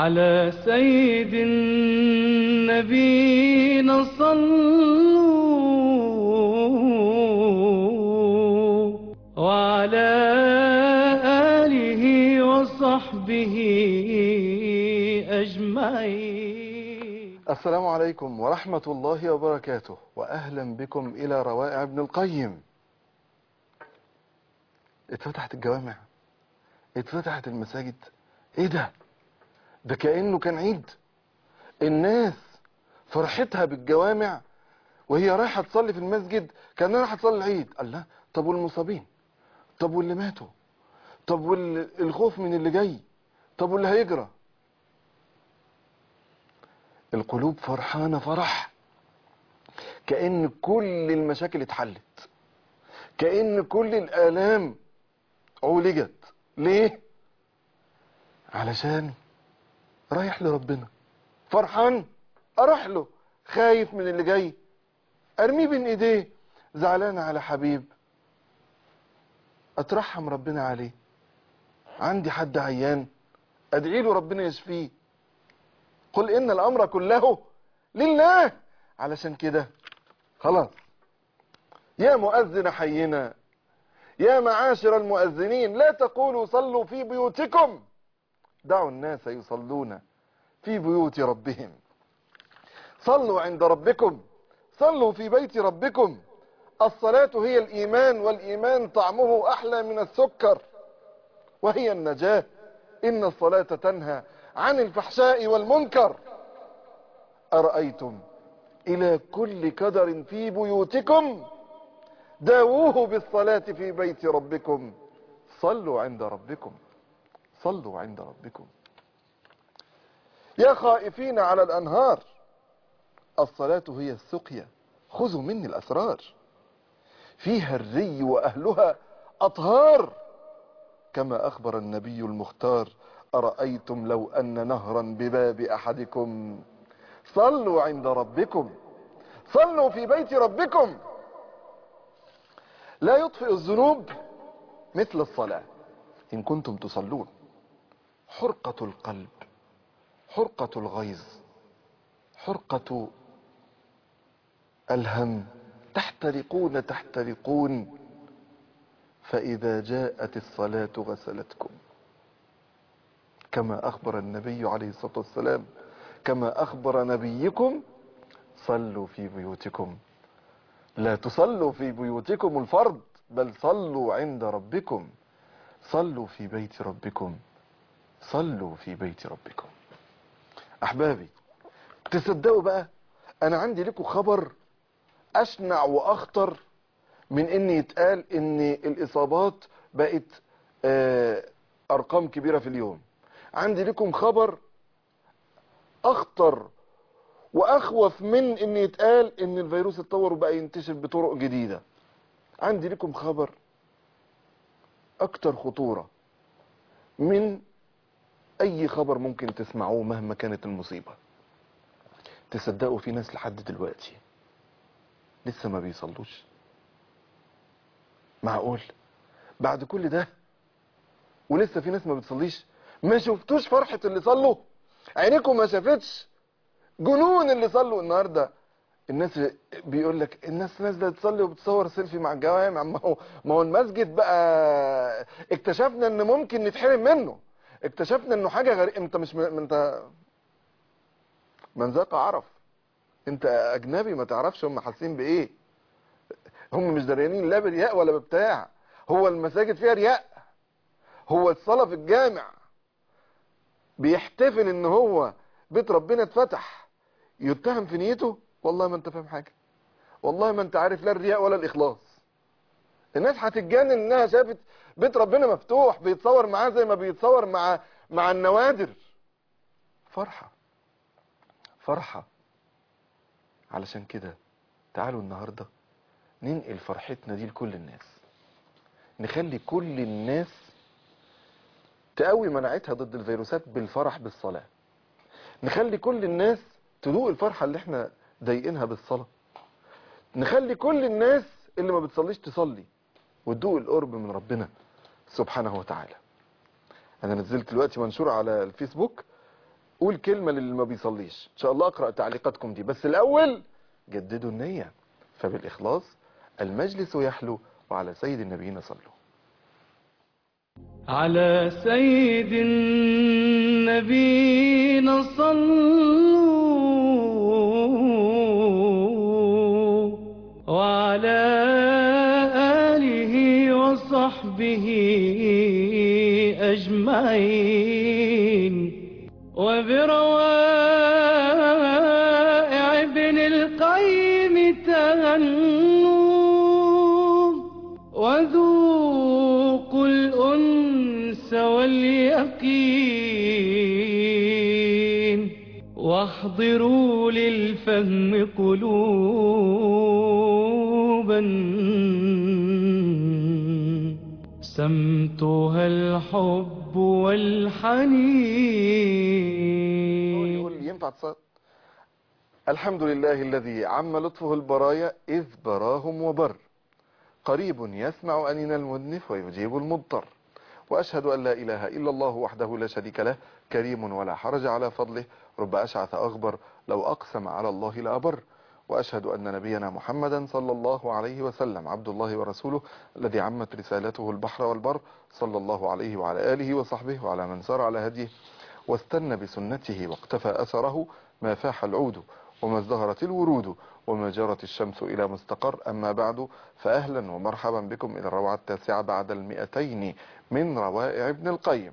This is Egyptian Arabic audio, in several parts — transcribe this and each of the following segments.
على سيد النبينا صلوا وعلى آله وصحبه أجمعين السلام عليكم ورحمة الله وبركاته وأهلا بكم إلى روائع ابن القيم اتفتحت الجوامع اتفتحت المساجد ايه ده ده كأنه كان عيد الناس فرحتها بالجوامع وهي رايحة تصلي في المسجد كأنها رايحة تصلي العيد الله طب والمصابين طب واللي ماتوا طب والخوف من اللي جاي طب واللي هيجرى القلوب فرحانة فرح كأن كل المشاكل اتحلت كأن كل الآلام عولجت ليه علشان رايح لربنا فرحان اروح له خايف من اللي جاي ارميه بين ايديه زعلان على حبيب اترحم ربنا عليه عندي حد عيان ادعي له ربنا يشفيه قل ان الامر كله لله علشان كده خلاص يا مؤذن حينا يا معاشر المؤذنين لا تقولوا صلوا في بيوتكم دعوا الناس يصلون في بيوت ربهم صلوا عند ربكم صلوا في بيت ربكم الصلاة هي الإيمان والإيمان طعمه أحلى من السكر وهي النجاة إن الصلاة تنهى عن الفحشاء والمنكر أرأيتم إلى كل كدر في بيوتكم داووه بالصلاة في بيت ربكم صلوا عند ربكم صلوا عند ربكم يا خائفين على الأنهار الصلاة هي السقيا خذوا مني الأسرار فيها الري وأهلها أطهار كما أخبر النبي المختار أرأيتم لو أن نهرا بباب أحدكم صلوا عند ربكم صلوا في بيت ربكم لا يطفئ الذنوب مثل الصلاة إن كنتم تصلون حرقة القلب حرقة الغيظ حرقة الهم تحترقون تحترقون فإذا جاءت الصلاة غسلتكم كما أخبر النبي عليه الصلاة والسلام كما أخبر نبيكم صلوا في بيوتكم لا تصلوا في بيوتكم الفرض بل صلوا عند ربكم صلوا في بيت ربكم صلوا في بيت ربكم احبابي تصدقوا بقى انا عندي لكم خبر اشنع واخطر من ان يتقال ان الاصابات بقت آه، ارقام كبيرة في اليوم عندي لكم خبر اخطر واخوف من ان يتقال ان الفيروس اتطور وبقى ينتشر بطرق جديدة عندي لكم خبر اكتر خطورة من اي خبر ممكن تسمعوه مهما كانت المصيبة تصدقوا في ناس لحد دلوقتي لسه ما بيصلوش معقول بعد كل ده ولسه في ناس ما بتصليش ما شفتوش فرحة اللي صلوا عينيكم ما شافتش جنون اللي صلوا النهارده الناس بيقول لك الناس نازله تصلي وبتصور سيلفي مع الجوامع ما هو ما هو المسجد بقى اكتشفنا ان ممكن نتحرم منه اكتشفنا انه حاجه غريبه انت مش م... انت من ذاق عرف انت اجنبي ما تعرفش هم حاسين بايه هم مش دريانين لا برياء ولا ببتاع هو المساجد فيها رياء هو الصلاه في الجامع بيحتفل ان هو بيت ربنا اتفتح يتهم في نيته والله ما انت فاهم حاجه والله ما انت عارف لا الرياء ولا الاخلاص الناس هتتجنن انها شافت بيت ربنا مفتوح بيتصور معاه زي ما بيتصور مع مع النوادر فرحه فرحه علشان كده تعالوا النهارده ننقل فرحتنا دي لكل الناس نخلي كل الناس تقوي مناعتها ضد الفيروسات بالفرح بالصلاه نخلي كل الناس تدوق الفرحة اللي احنا ضايقينها بالصلاة نخلي كل الناس اللي ما بتصليش تصلي وتدوق القرب من ربنا سبحانه وتعالى انا نزلت دلوقتي منشور على الفيسبوك قول كلمة للي ما بيصليش ان شاء الله اقرأ تعليقاتكم دي بس الاول جددوا النية فبالاخلاص المجلس يحلو وعلى سيد النبيين صلوا على سيد النبينا صلوا وعلى آله وصحبه أجمعين وبروائع ابن القيم تغنوا وذوقوا الأنس واليقين واحضروا للفهم قلوبا سمتها الحب والحنين يقول ينفع تصل الحمد لله الذي عم لطفه البرايا إذ براهم وبر قريب يسمع أنين المذنف ويجيب المضطر وأشهد أن لا إله إلا الله وحده لا شريك له كريم ولا حرج على فضله رب أشعث أغبر لو أقسم على الله لأبر وأشهد أن نبينا محمدا صلى الله عليه وسلم عبد الله ورسوله الذي عمت رسالته البحر والبر صلى الله عليه وعلى آله وصحبه وعلى من سار على هديه واستنى بسنته واقتفى أثره ما فاح العود وما ازدهرت الورود وما جرت الشمس إلى مستقر أما بعد فأهلا ومرحبا بكم إلى الروعة التاسعة بعد المئتين من روائع ابن القيم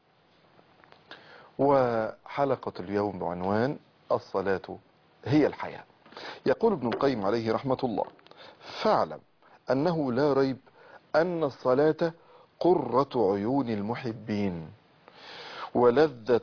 وحلقة اليوم بعنوان الصلاة هي الحياة يقول ابن القيم عليه رحمة الله فاعلم أنه لا ريب أن الصلاة قرة عيون المحبين ولذة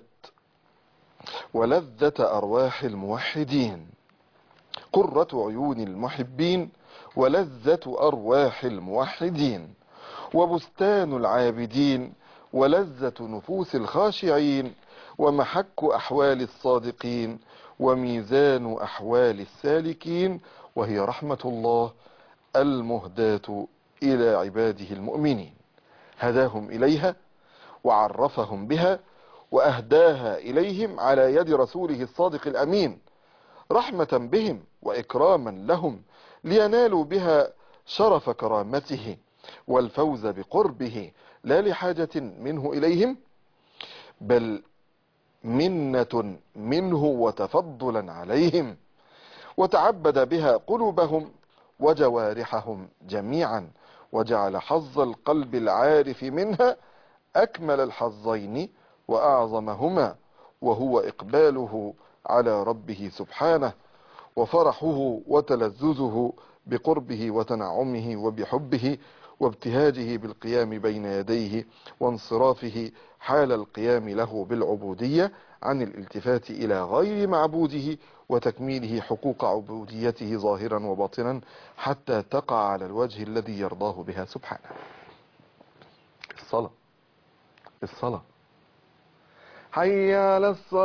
ولذة أرواح الموحدين قرة عيون المحبين ولذة أرواح الموحدين وبستان العابدين ولذة نفوس الخاشعين ومحك أحوال الصادقين وميزان أحوال السالكين وهي رحمة الله المهداة إلى عباده المؤمنين هداهم إليها وعرفهم بها وأهداها إليهم على يد رسوله الصادق الأمين رحمة بهم وإكراما لهم لينالوا بها شرف كرامته والفوز بقربه لا لحاجة منه إليهم بل منة منه وتفضلا عليهم وتعبد بها قلوبهم وجوارحهم جميعا وجعل حظ القلب العارف منها أكمل الحظين وأعظمهما وهو إقباله على ربه سبحانه وفرحه وتلذذه بقربه وتنعمه وبحبه وابتهاجه بالقيام بين يديه وانصرافه حال القيام له بالعبودية عن الالتفات إلى غير معبوده وتكميله حقوق عبوديته ظاهرا وباطنا حتى تقع على الوجه الذي يرضاه بها سبحانه الصلاة الصلاة حي على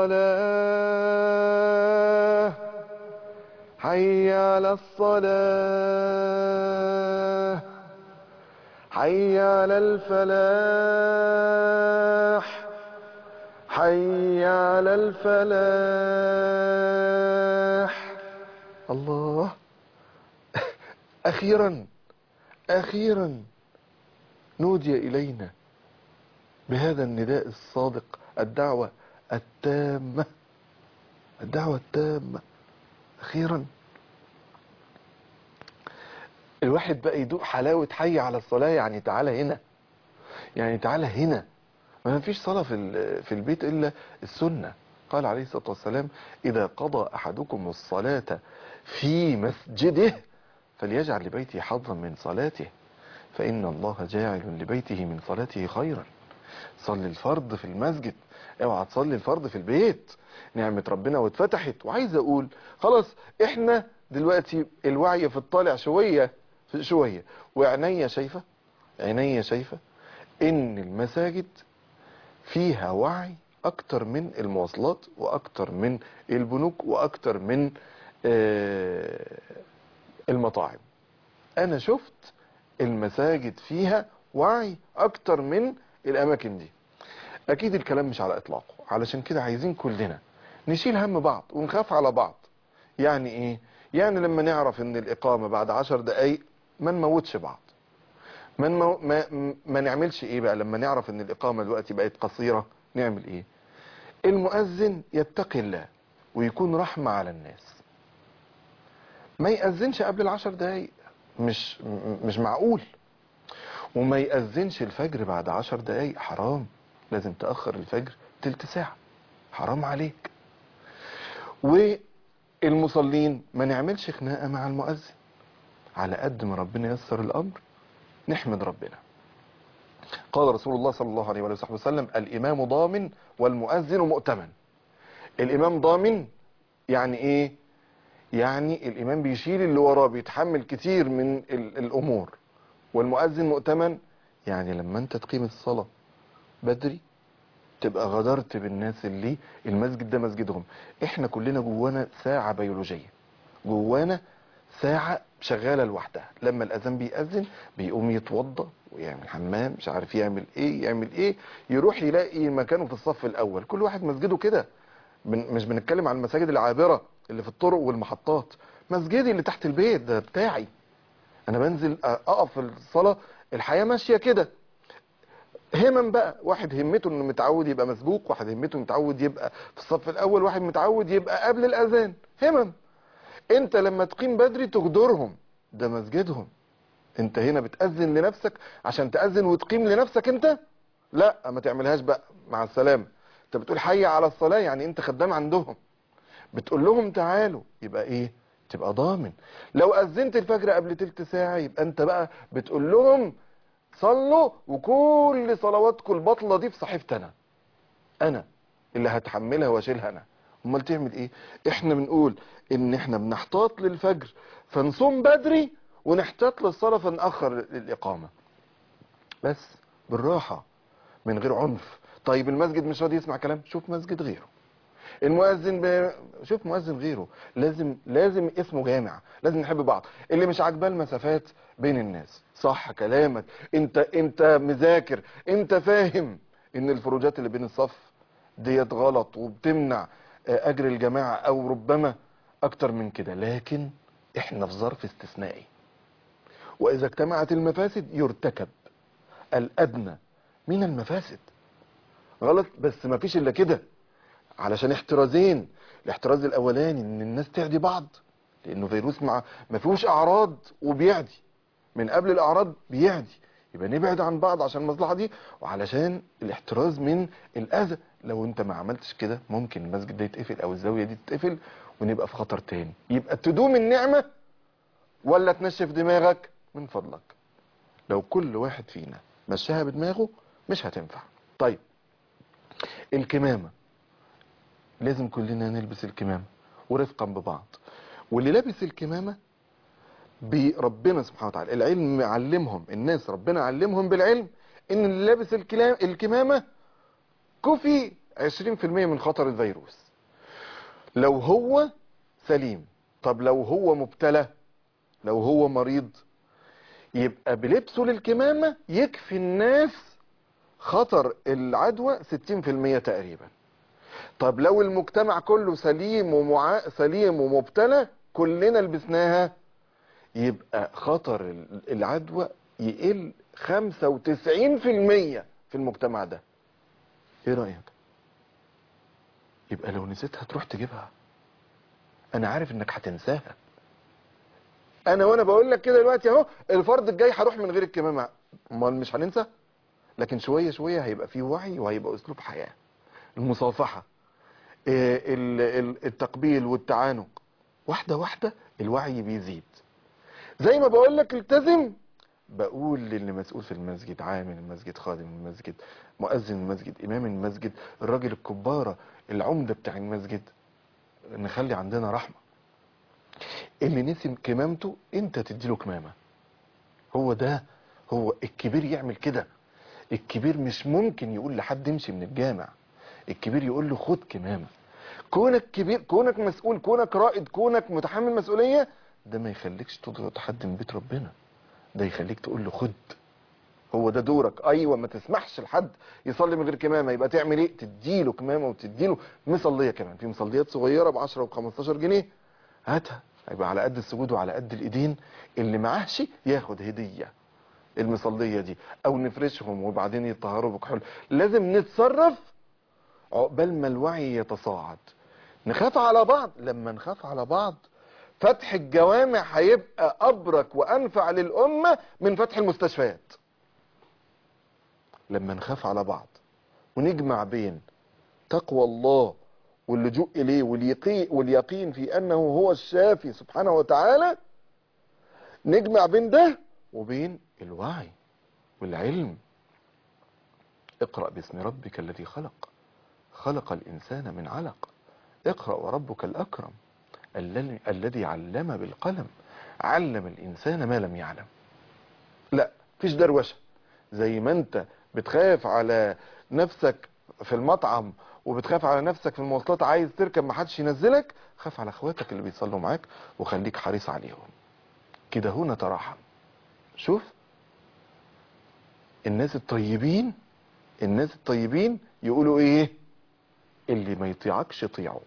الصلاة حي على الصلاة حي على الفلاح حي على الفلاح الله أخيرا أخيرا نودي إلينا بهذا النداء الصادق الدعوة التامة الدعوة التامة أخيرا الواحد بقى يدوق حلاوة حي على الصلاة يعني تعالى هنا يعني تعالى هنا ما فيش صلاة في ال- في البيت إلا السنة قال عليه الصلاة والسلام إذا قضى أحدكم الصلاة في مسجده فليجعل لبيته حظا من صلاته فإن الله جاعل لبيته من صلاته خيرا صلي الفرض في المسجد اوعى تصلي الفرض في البيت نعمة ربنا واتفتحت وعايز اقول خلاص احنا دلوقتي الوعي في الطالع شوية شوية وعينيا شايفة عينيا شايفة ان المساجد فيها وعي اكتر من المواصلات واكتر من البنوك واكتر من آه، المطاعم انا شفت المساجد فيها وعي اكتر من الاماكن دي اكيد الكلام مش على اطلاقه علشان كده عايزين كلنا نشيل هم بعض ونخاف على بعض يعني ايه يعني لما نعرف ان الاقامة بعد عشر دقايق ما نموتش بعض ما, نمو... ما ما نعملش ايه بقى لما نعرف ان الاقامة دلوقتي بقت قصيرة نعمل ايه المؤذن يتقي الله ويكون رحمة على الناس ما يأذنش قبل العشر دقايق مش م- مش معقول وما يأذنش الفجر بعد عشر دقايق حرام لازم تأخر الفجر تلت ساعة حرام عليك والمصلين ما نعملش خناقة مع المؤذن على قد ما ربنا يسر الأمر نحمد ربنا قال رسول الله صلى الله عليه وآله وسلم الإمام ضامن والمؤذن مؤتمن الإمام ضامن يعني إيه يعني الإمام بيشيل اللي وراه بيتحمل كتير من ال- الأمور والمؤذن مؤتمن يعني لما أنت تقيم الصلاة بدري تبقى غدرت بالناس اللي المسجد ده مسجدهم احنا كلنا جوانا ساعة بيولوجية جوانا ساعة شغالة لوحدها لما الأذان بيأذن بيقوم يتوضى ويعمل حمام مش عارف يعمل ايه يعمل ايه يروح يلاقي مكانه في الصف الأول كل واحد مسجده كده بن- مش بنتكلم عن المساجد العابرة اللي في الطرق والمحطات مسجدي اللي تحت البيت ده بتاعي انا بنزل اقف في الصلاة الحياة ماشية كده همم بقى واحد همته انه متعود يبقى مسبوق واحد همته متعود يبقى في الصف الاول واحد متعود يبقى قبل الاذان همم انت لما تقيم بدري تغدرهم ده مسجدهم انت هنا بتأذن لنفسك عشان تأذن وتقيم لنفسك انت لا ما تعملهاش بقى مع السلامة انت بتقول حي على الصلاة يعني انت خدام عندهم بتقول لهم تعالوا يبقى ايه تبقى ضامن لو أذنت الفجر قبل تلت ساعة يبقى انت بقى بتقول لهم صلوا وكل صلواتكم البطلة دي في صحيفتي انا انا اللي هتحملها واشيلها انا امال تعمل ايه احنا بنقول ان احنا بنحتاط للفجر فنصوم بدري ونحتاط للصلاة فنأخر الإقامة بس بالراحة من غير عنف طيب المسجد مش راضي يسمع كلام شوف مسجد غيره المؤذن ب... شوف مؤذن غيره لازم لازم اسمه جامع لازم نحب بعض اللي مش عاجباه المسافات بين الناس صح كلامك انت انت مذاكر انت فاهم ان الفروجات اللي بين الصف ديت غلط وبتمنع آه، اجر الجماعة او ربما اكتر من كده لكن احنا في ظرف استثنائي واذا اجتمعت المفاسد يرتكب الادنى من المفاسد غلط بس ما فيش الا كده علشان احترازين الاحتراز الاولاني ان الناس تعدي بعض لانه فيروس مع ما فيهوش اعراض وبيعدي من قبل الاعراض بيعدي يبقى نبعد عن بعض عشان المصلحه دي وعلشان الاحتراز من الاذى لو انت ما عملتش كده ممكن المسجد ده يتقفل او الزاويه دي تتقفل ونبقى في خطر تاني يبقى تدوم النعمه ولا تنشف دماغك من فضلك لو كل واحد فينا مشاها بدماغه مش هتنفع طيب الكمامه لازم كلنا نلبس الكمامة ورفقا ببعض واللي لابس الكمامة بربنا سبحانه وتعالى العلم علمهم الناس ربنا علمهم بالعلم ان اللي لابس الكلام الكمامة كفي 20% من خطر الفيروس لو هو سليم طب لو هو مبتلى لو هو مريض يبقى بلبسه للكمامة يكفي الناس خطر العدوى 60% تقريبا طب لو المجتمع كله سليم ومع... سليم ومبتلى كلنا لبسناها يبقى خطر ال- العدوى يقل 95% في المجتمع ده ايه رأيك يبقى لو نسيتها تروح تجيبها انا عارف انك هتنساها انا وانا بقول لك كده دلوقتي اهو الفرض الجاي هروح من غير الكمامه امال مش هننسى لكن شويه شويه هيبقى فيه وعي وهيبقى اسلوب حياه المصافحه آه، ال- ال- التقبيل والتعانق واحدة واحدة الوعي بيزيد زي ما بقول لك التزم بقول للي مسؤول في المسجد عامل المسجد خادم المسجد مؤذن المسجد امام المسجد الراجل الكبارة العمدة بتاع المسجد نخلي عندنا رحمة اللي نسي كمامته انت تديله كمامة هو ده هو الكبير يعمل كده الكبير مش ممكن يقول لحد امشي من الجامع الكبير يقول له خد كمامة كونك كبير كونك مسؤول كونك رائد كونك متحمل مسؤولية ده ما يخليكش تضغط حد من بيت ربنا ده يخليك تقول له خد هو ده دورك ايوه ما تسمحش لحد يصلي من غير كمامه يبقى تعمل ايه تديله كمامه وتديله مصليه كمان في مصليات صغيره ب 10 و 15 جنيه هاتها هيبقى على قد السجود وعلى قد الايدين اللي معاهش ياخد هديه المصليه دي او نفرشهم وبعدين يطهروا بكحول لازم نتصرف عقبال ما الوعي يتصاعد نخاف على بعض لما نخاف على بعض فتح الجوامع هيبقى ابرك وانفع للامه من فتح المستشفيات لما نخاف على بعض ونجمع بين تقوى الله واللجوء اليه واليقين, واليقين في انه هو الشافي سبحانه وتعالى نجمع بين ده وبين الوعي والعلم اقرأ باسم ربك الذي خلق خلق الإنسان من علق اقرأ وربك الأكرم الذي الذي علم بالقلم علم الإنسان ما لم يعلم لا فيش دروشة زي ما انت بتخاف على نفسك في المطعم وبتخاف على نفسك في المواصلات عايز تركب ما حدش ينزلك خاف على اخواتك اللي بيصلوا معاك وخليك حريص عليهم كده هنا تراحم شوف الناس الطيبين الناس الطيبين يقولوا ايه اللي ما يطيعكش طيعه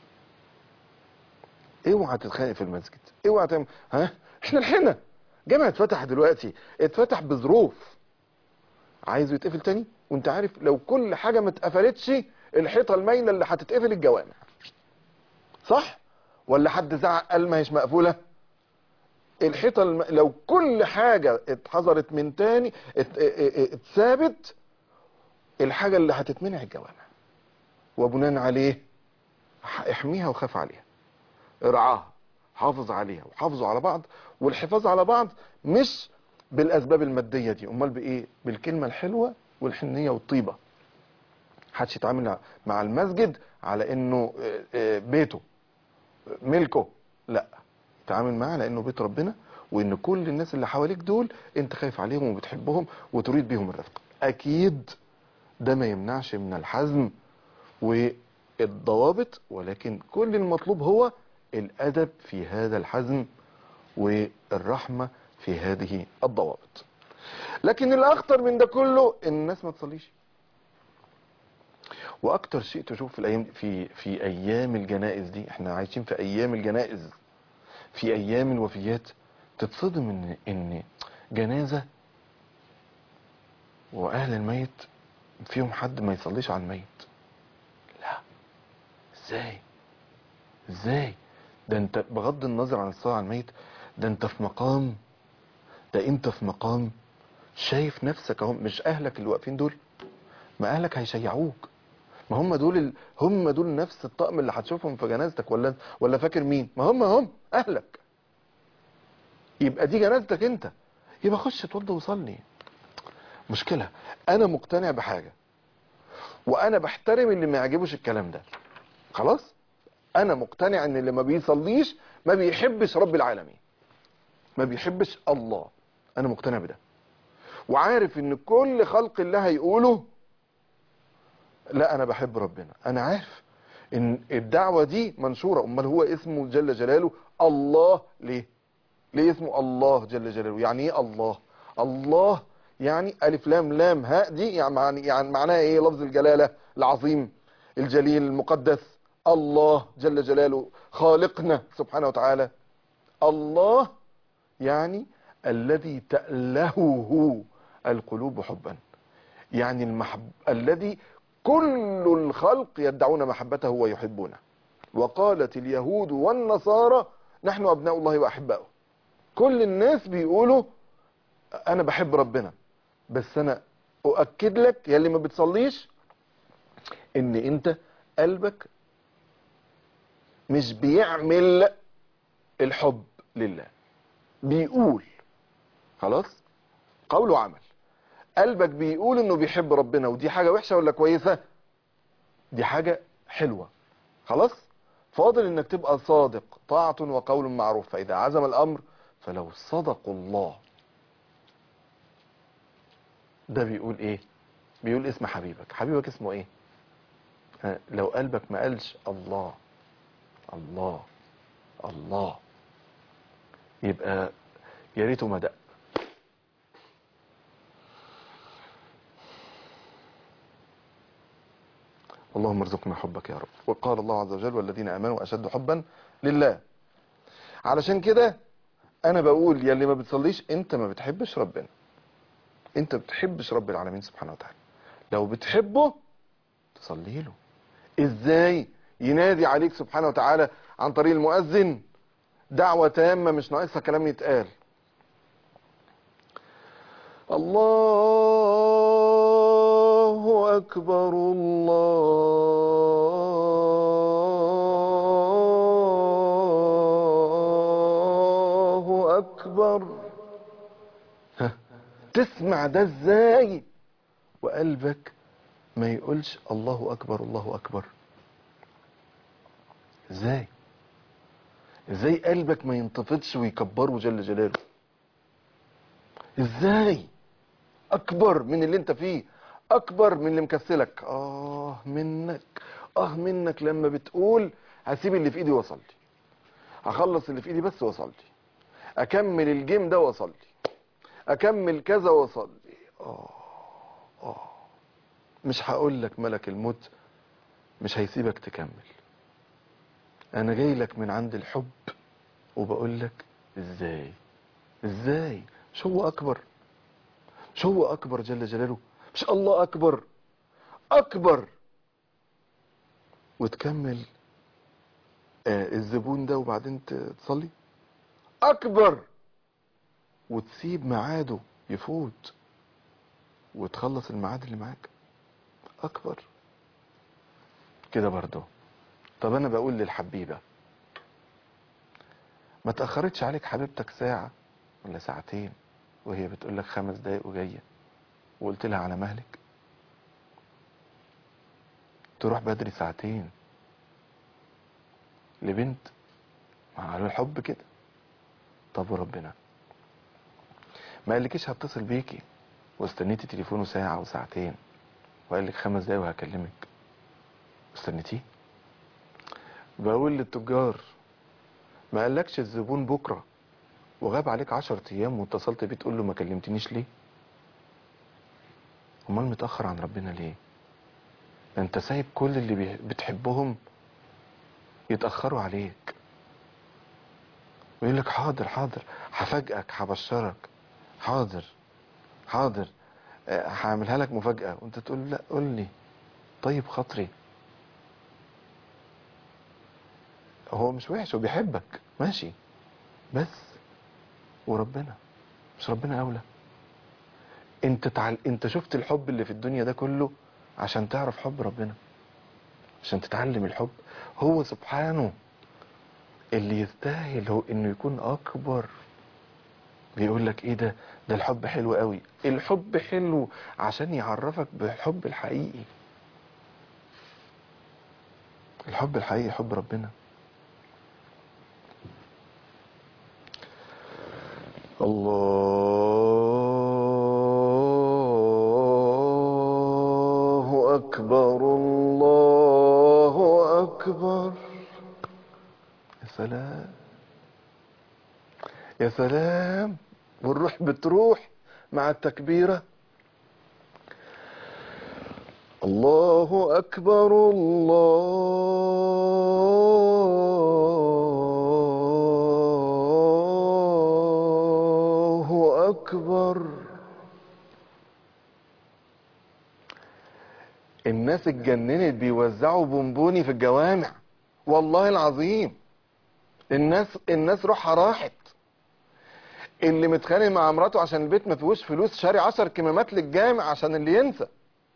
اوعى تتخانق في المسجد اوعى تعمل ها احنا لحقنا جامع اتفتح دلوقتي اتفتح بظروف عايزه يتقفل تاني وانت عارف لو كل حاجه ما اتقفلتش الحيطه المايله اللي هتتقفل الجوامع صح ولا حد زعق قال ما هيش مقفوله الحيطه الم... لو كل حاجه اتحذرت من تاني ات... ات... اتثابت الحاجه اللي هتتمنع الجوامع وبناء عليه احميها وخاف عليها ارعاها حافظ عليها وحافظوا على بعض والحفاظ على بعض مش بالاسباب الماديه دي امال بايه بالكلمه الحلوه والحنيه والطيبه محدش يتعامل مع المسجد على انه بيته ملكه لا تعامل معاه لانه بيت ربنا وان كل الناس اللي حواليك دول انت خايف عليهم وبتحبهم وتريد بيهم الرفق اكيد ده ما يمنعش من الحزم والضوابط ولكن كل المطلوب هو الادب في هذا الحزم والرحمة في هذه الضوابط لكن الاخطر من ده كله ان الناس ما تصليش واكتر شيء تشوف في الايام في في ايام الجنائز دي احنا عايشين في ايام الجنائز في ايام الوفيات تتصدم ان ان جنازة واهل الميت فيهم حد ما يصليش على الميت لا ازاي ازاي ده انت بغض النظر عن الصلاة على الميت ده انت في مقام ده انت في مقام شايف نفسك اهو مش اهلك اللي واقفين دول ما اهلك هيشيعوك ما هم دول ال... هم دول نفس الطقم اللي هتشوفهم في جنازتك ولا ولا فاكر مين ما هم هم اهلك يبقى دي جنازتك انت يبقى خش اتوضى وصلي مشكلة انا مقتنع بحاجة وانا بحترم اللي ما يعجبوش الكلام ده خلاص انا مقتنع ان اللي ما بيصليش ما بيحبش رب العالمين ما بيحبش الله انا مقتنع بده وعارف ان كل خلق الله هيقوله لا انا بحب ربنا انا عارف ان الدعوة دي منشورة امال هو اسمه جل جلاله الله ليه ليه اسمه الله جل جلاله يعني ايه الله الله يعني الف لام لام هاء دي يعني يعني معناها ايه لفظ الجلالة العظيم الجليل المقدس الله جل جلاله خالقنا سبحانه وتعالى الله يعني الذي تألهه القلوب حبا يعني المحب الذي كل الخلق يدعون محبته ويحبونه وقالت اليهود والنصارى نحن أبناء الله وأحباؤه كل الناس بيقولوا أنا بحب ربنا بس أنا أؤكد لك يا اللي ما بتصليش إن أنت قلبك مش بيعمل الحب لله بيقول خلاص قول وعمل قلبك بيقول انه بيحب ربنا ودي حاجة وحشة ولا كويسة دي حاجة حلوة خلاص فاضل انك تبقى صادق طاعة وقول معروف فاذا عزم الامر فلو صدقوا الله ده بيقول ايه بيقول اسم حبيبك حبيبك اسمه ايه ها، لو قلبك ما قالش الله الله الله يبقى يا ريته ما دق اللهم ارزقنا حبك يا رب وقال الله عز وجل والذين امنوا اشد حبا لله علشان كده انا بقول يا اللي ما بتصليش انت ما بتحبش ربنا انت ما بتحبش رب العالمين سبحانه وتعالى لو بتحبه تصلي له ازاي ينادي عليك سبحانه وتعالى عن طريق المؤذن دعوة تامة مش ناقصها كلام يتقال الله أكبر الله أكبر ها تسمع ده ازاي وقلبك ما يقولش الله أكبر الله أكبر ازاي ازاي قلبك ما ينتفضش ويكبره جل جلاله ازاي اكبر من اللي انت فيه اكبر من اللي مكسلك اه منك اه منك لما بتقول هسيب اللي في ايدي واصلي هخلص اللي في ايدي بس واصلي اكمل الجيم ده واصلي اكمل كذا واصلي اه اه مش هقول لك ملك الموت مش هيسيبك تكمل انا جاي لك من عند الحب وبقول لك ازاي ازاي مش هو اكبر مش هو اكبر جل جلاله مش الله اكبر اكبر وتكمل آه الزبون ده وبعدين ت- تصلي اكبر وتسيب ميعاده يفوت وتخلص الميعاد اللي معاك اكبر كده برضه طب انا بقول للحبيبة ما تأخرتش عليك حبيبتك ساعة ولا ساعتين وهي بتقول لك خمس دقايق وجاية وقلت لها على مهلك تروح بدري ساعتين لبنت ما قالوا الحب كده طب وربنا ما قالكيش هتصل بيكي واستنيتي تليفونه ساعة وساعتين وقال لك خمس دقايق وهكلمك استنيتيه بقول للتجار ما قالكش الزبون بكرة وغاب عليك عشر ايام واتصلت بيه تقول له ما كلمتنيش ليه امال متأخر عن ربنا ليه ده انت سايب كل اللي بي- بتحبهم يتأخروا عليك ويقول لك حاضر حاضر هفاجئك هبشرك حاضر حاضر آه، هعملها لك مفاجأة وانت تقول لا قول لي طيب خاطري هو مش وحش هو بيحبك ماشي بس وربنا مش ربنا اولى انت تعال... انت شفت الحب اللي في الدنيا ده كله عشان تعرف حب ربنا عشان تتعلم الحب هو سبحانه اللي يستاهل هو انه يكون اكبر بيقول لك ايه ده ده الحب حلو قوي الحب حلو عشان يعرفك بالحب الحقيقي الحب الحقيقي حب ربنا الله أكبر الله أكبر يا سلام يا سلام والروح بتروح مع التكبيرة الله أكبر الله أكبر الناس اتجننت بيوزعوا بونبوني في الجوامع والله العظيم الناس الناس روحها راحت اللي متخانق مع مراته عشان البيت ما فيهوش فلوس شاري 10 كمامات للجامع عشان اللي ينسى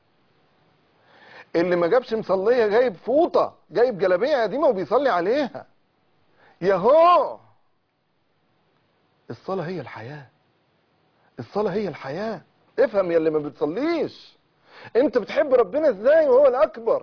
اللي ما جابش مصليه جايب فوطه جايب جلابيه قديمه وبيصلي عليها ياهو الصلاه هي الحياه الصلاه هي الحياه افهم يا اللي ما بتصليش انت بتحب ربنا ازاي وهو الاكبر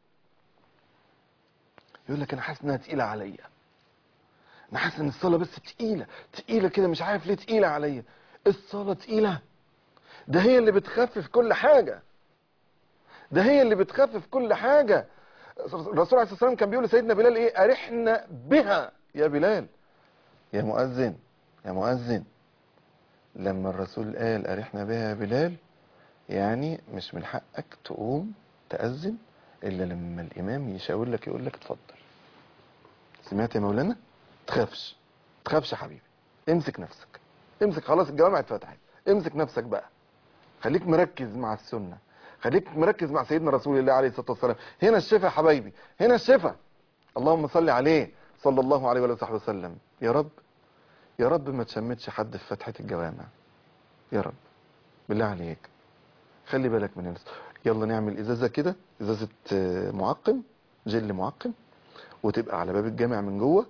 يقول لك انا حاسس انها تقيله عليا انا حاسس ان الصلاه بس تقيله تقيله كده مش عارف ليه تقيله عليا الصلاه تقيله ده هي اللي بتخفف كل حاجه ده هي اللي بتخفف كل حاجه الرسول عليه الصلاه والسلام كان بيقول لسيدنا بلال ايه ارحنا بها يا بلال يا مؤذن يا مؤذن لما الرسول قال ارحنا بها يا بلال يعني مش من حقك تقوم تأذن الا لما الامام يشاور لك يقول لك اتفضل سمعت يا مولانا تخافش تخافش يا حبيبي امسك نفسك امسك خلاص الجوامع اتفتحت امسك نفسك بقى خليك مركز مع السنة خليك مركز مع سيدنا رسول الله عليه الصلاة والسلام هنا الشفاء يا حبايبي هنا الشفاء اللهم صل عليه صلى الله عليه وآله وصحبه وسلم يا رب يا رب ما تشمتش حد في فتحة الجوامع يا رب بالله عليك خلي بالك من الناس يلا نعمل ازازة كده ازازة آه، معقم جل معقم وتبقى على باب الجامع من جوه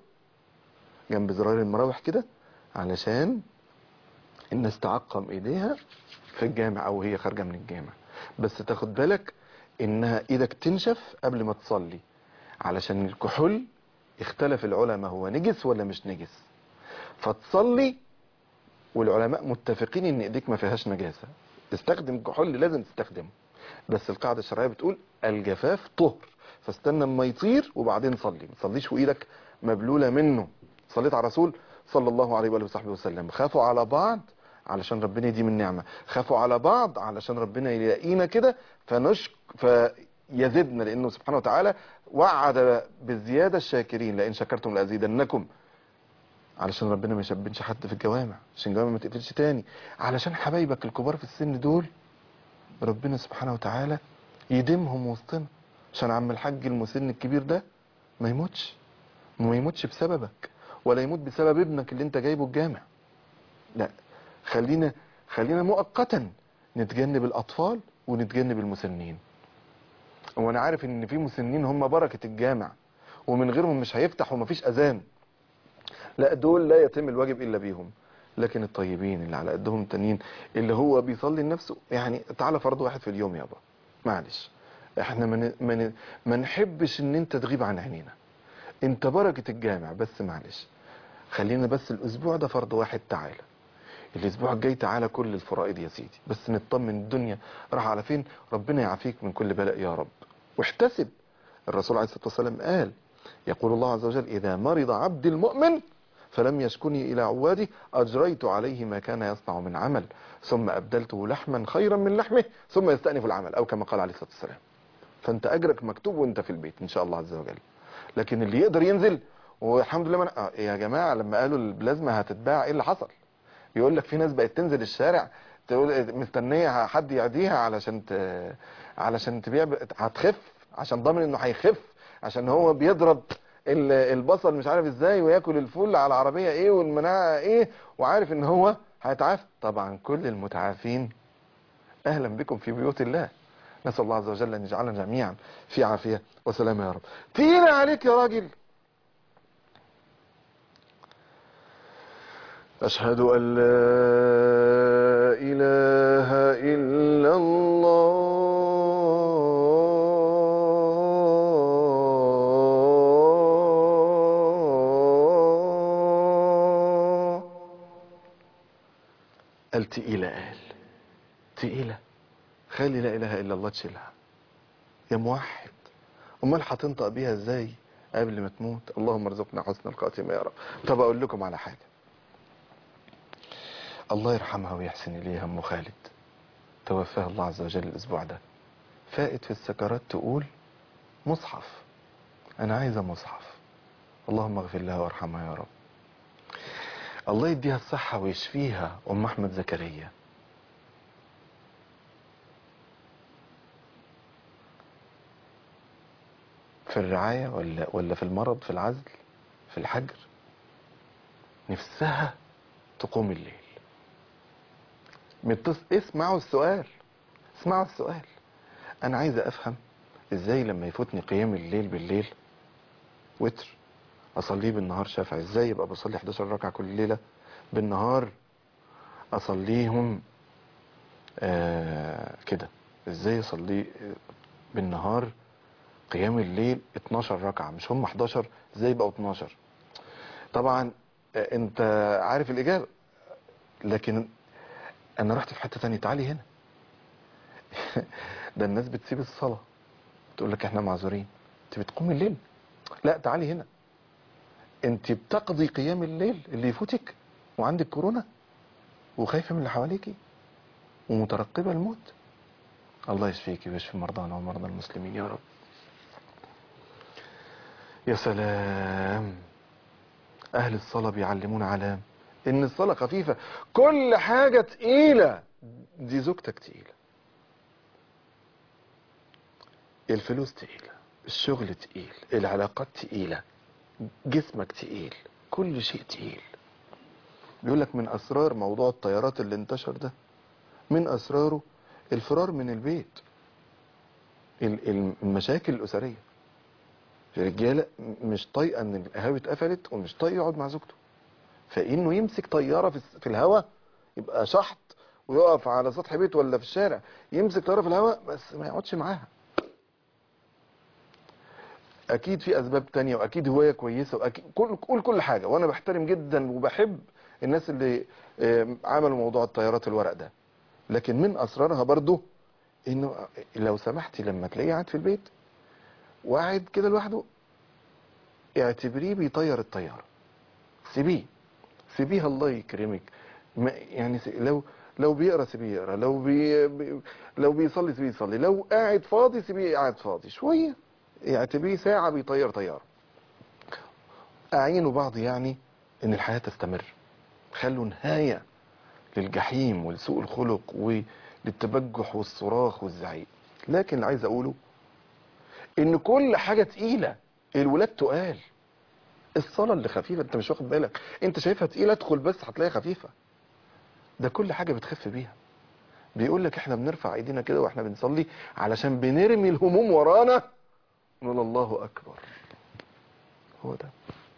جنب زرار المراوح كده علشان الناس تعقم ايديها في الجامع او هي خارجه من الجامع بس تاخد بالك انها ايدك تنشف قبل ما تصلي علشان الكحول اختلف العلماء هو نجس ولا مش نجس فتصلي والعلماء متفقين ان ايديك ما فيهاش نجاسه استخدم الكحول لازم تستخدمه بس القاعده الشرعيه بتقول الجفاف طهر فاستنى اما يطير وبعدين صلي ما تصليش وايدك مبلوله منه صليت على الرسول صلى الله عليه واله وصحبه وسلم خافوا على بعض علشان ربنا يديم النعمه خافوا على بعض علشان ربنا يلاقينا كده فنشك فيزدنا لانه سبحانه وتعالى وعد بالزياده الشاكرين لئن شكرتم لازيدنكم علشان ربنا ما يشبنش حد في الجوامع عشان الجوامع ما تقفلش تاني علشان حبايبك الكبار في السن دول ربنا سبحانه وتعالى يديمهم وسطنا عشان عم الحاج المسن الكبير ده ما يموتش ما يموتش بسببك ولا يموت بسبب ابنك اللي انت جايبه الجامع لا خلينا خلينا مؤقتا نتجنب الاطفال ونتجنب المسنين وانا عارف ان في مسنين هم بركة الجامع ومن غيرهم مش هيفتح ومفيش اذان لا دول لا يتم الواجب الا بيهم لكن الطيبين اللي على قدهم تانيين اللي هو بيصلي لنفسه يعني تعالى فرض واحد في اليوم يابا معلش احنا ما من من ما نحبش ان انت تغيب عن عينينا انت بركة الجامع بس معلش خلينا بس الاسبوع ده فرض واحد تعالى الاسبوع الجاي تعالى كل الفرائض يا سيدي بس نطمن الدنيا راح على فين ربنا يعافيك من كل بلاء يا رب واحتسب الرسول عليه الصلاة والسلام قال يقول الله عز وجل إذا مرض عبد المؤمن فلم يشكني إلى عوادي أجريت عليه ما كان يصنع من عمل ثم أبدلته لحما خيرا من لحمه ثم يستأنف العمل أو كما قال عليه الصلاة والسلام فأنت أجرك مكتوب وأنت في البيت إن شاء الله عز وجل لكن اللي يقدر ينزل والحمد لله من... آه يا جماعة لما قالوا البلازما هتتباع إيه اللي حصل يقول لك في ناس بقت تنزل الشارع تقول مستنية حد يعديها علشان ت... علشان تبيع ب... هتخف عشان ضامن انه هيخف عشان هو بيضرب ال- البصل مش عارف ازاي وياكل الفول على العربية ايه والمناعة ايه وعارف ان هو هيتعافى طبعا كل المتعافين اهلا بكم في بيوت الله نسأل الله عز وجل ان يجعلنا جميعا في عافية وسلامة يا رب تقيل عليك يا راجل أشهد أن لا إله إلا الله قال تقيلة قال تقيلة خلي لا إله إلا الله تشيلها يا موحد أمال هتنطق بيها إزاي قبل ما تموت اللهم ارزقنا حسن الخاتمة يا رب طب أقول لكم على حاجة الله يرحمها ويحسن إليها أم خالد توفاها الله عز وجل الأسبوع ده فائت في السكرات تقول مصحف أنا عايزة مصحف اللهم اغفر لها وارحمها يا رب الله يديها الصحة ويشفيها أم أحمد زكريا في الرعاية ولا ولا في المرض في العزل في الحجر نفسها تقوم الليل متص... اسمعوا السؤال اسمعوا السؤال انا عايز افهم ازاي لما يفوتني قيام الليل بالليل وتر اصليه بالنهار شافعي ازاي يبقى بصلي 11 ركعه كل ليله بالنهار اصليهم آه كده ازاي اصلي بالنهار قيام الليل 12 ركعه مش هم 11 ازاي يبقوا 12 طبعا آه، انت عارف الاجابه لكن انا رحت في حته تانية تعالي هنا ده الناس بتسيب الصلاه تقول لك احنا معذورين انت بتقوم الليل لا تعالي هنا انت بتقضي قيام الليل اللي يفوتك وعندك كورونا وخايفه من اللي حواليكي ومترقبه الموت الله يشفيكي ويشفي مرضانا ومرضى المسلمين يا رب يا سلام اهل الصلاة بيعلمونا علام ان الصلاة خفيفة كل حاجة تقيلة دي زوجتك تقيلة الفلوس تقيلة الشغل تقيل العلاقات تقيلة جسمك تقيل كل شيء تقيل بيقول لك من اسرار موضوع الطيارات اللي انتشر ده من اسراره الفرار من البيت ال- ال- المشاكل الاسريه الرجاله مش طايقه ان القهاوي اتقفلت ومش طايق يقعد مع زوجته فانه يمسك طياره في الس- في الهواء يبقى شحط ويقف على سطح بيت ولا في الشارع يمسك طياره في الهواء بس ما يقعدش معاها اكيد في اسباب تانية واكيد هوايه كويسه واكيد كل كل كل حاجه وانا بحترم جدا وبحب الناس اللي آم، عملوا موضوع الطيارات الورق ده لكن من اسرارها برضو انه لو سمحتي لما تلاقيه قاعد في البيت وقاعد كده لوحده اعتبريه بيطير الطياره سيبيه سيبيها الله يكرمك ما يعني س- لو لو بيقرا سيبيه يقرا لو بي بي- لو بيصلي سيبيه يصلي لو قاعد فاضي سيبيه قاعد فاضي شويه اعتبريه ساعه بيطير طياره اعينوا بعض يعني ان الحياه تستمر خلوا نهايه للجحيم ولسوء الخلق وللتبجح والصراخ والزعيق لكن اللي عايز اقوله ان كل حاجه تقيله الولاد تقال الصلاه اللي خفيفه انت مش واخد بالك انت شايفها تقيله ادخل بس هتلاقيها خفيفه ده كل حاجه بتخف بيها بيقول لك احنا بنرفع ايدينا كده واحنا بنصلي علشان بنرمي الهموم ورانا نقول الله اكبر هو ده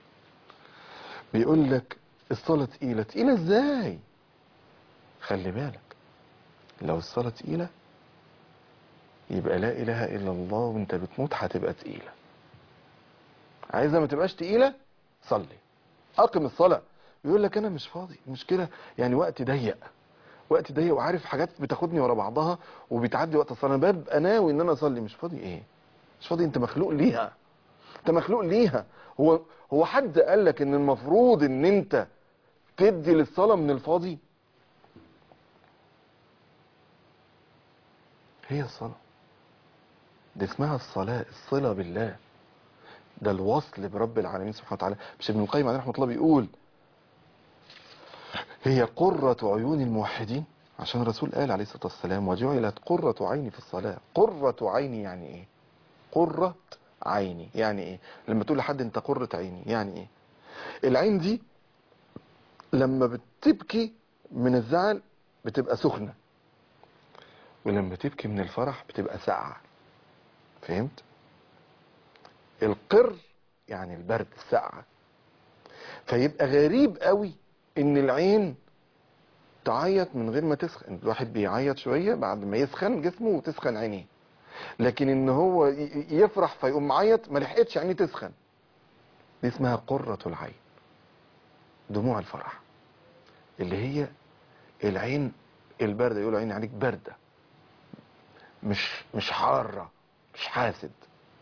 بيقول لك الصلاه تقيله تقيله ازاي خلي بالك لو الصلاه تقيله يبقى لا اله الا الله وانت بتموت هتبقى تقيله عايزه ما تبقاش تقيله صلي اقم الصلاه بيقول لك انا مش فاضي المشكله يعني وقت ضيق وقت ضيق وعارف حاجات بتاخدني ورا بعضها وبتعدي وقت الصلاه انا ببقى ناوي ان انا اصلي مش فاضي ايه مش فاضي انت مخلوق ليها انت مخلوق ليها هو هو حد قال لك ان المفروض ان انت تدي للصلاه من الفاضي هي الصلاه دي اسمها الصلاه الصله بالله ده الوصل برب العالمين سبحانه وتعالى مش ابن القيم عليه رحمه الله بيقول هي قرة عيون الموحدين عشان الرسول قال عليه الصلاة والسلام وجعلت قرة عيني في الصلاة قرة عيني يعني ايه قرة عيني يعني ايه لما تقول لحد انت قرة عيني يعني ايه العين دي لما بتبكي من الزعل بتبقى سخنة ولما تبكي من الفرح بتبقى ساقعة فهمت القر يعني البرد الساقعة فيبقى غريب قوي ان العين تعيط من غير ما تسخن الواحد بيعيط شوية بعد ما يسخن جسمه وتسخن عينيه لكن ان هو ي- يفرح فيقوم معيط ما لحقتش عينيه تسخن دي اسمها قرة العين دموع الفرح اللي هي العين الباردة يقولوا عين عليك باردة مش مش حارة مش حاسد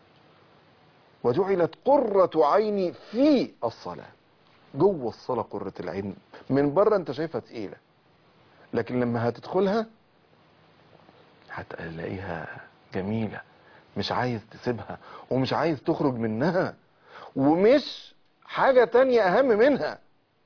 وجعلت قرة عيني في الصلاة جوه الصلاة قرة العين من بره انت شايفها تقيلة لكن لما هتدخلها هتلاقيها جميلة مش عايز تسيبها ومش عايز تخرج منها ومش حاجة تانية اهم منها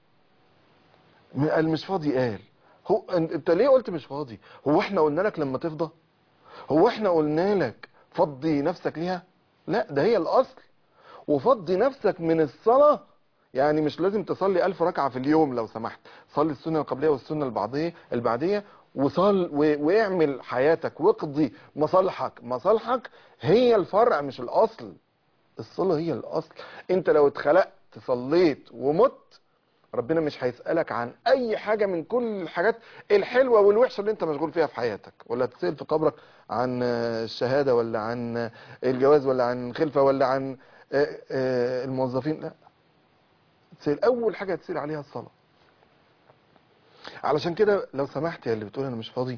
قال مش فاضي قال هو انت ليه قلت مش فاضي هو احنا قلنا لك لما تفضى هو احنا قلنا لك فضي نفسك ليها لا ده هي الاصل وفضي نفسك من الصلاة يعني مش لازم تصلي ألف ركعة في اليوم لو سمحت صلي السنة القبلية والسنة البعدية البعدية وصل و... واعمل حياتك واقضي مصالحك مصالحك هي الفرع مش الأصل الصلاة هي الأصل انت لو اتخلقت صليت ومت ربنا مش هيسألك عن أي حاجة من كل الحاجات الحلوة والوحشة اللي أنت مشغول فيها في حياتك ولا تسأل في قبرك عن آه، الشهادة ولا عن آه، الجواز ولا عن خلفة ولا عن آه، آه، الموظفين لا تسأل أول حاجة تسأل عليها الصلاة علشان كده لو سمحت يا اللي بتقول أنا مش فاضي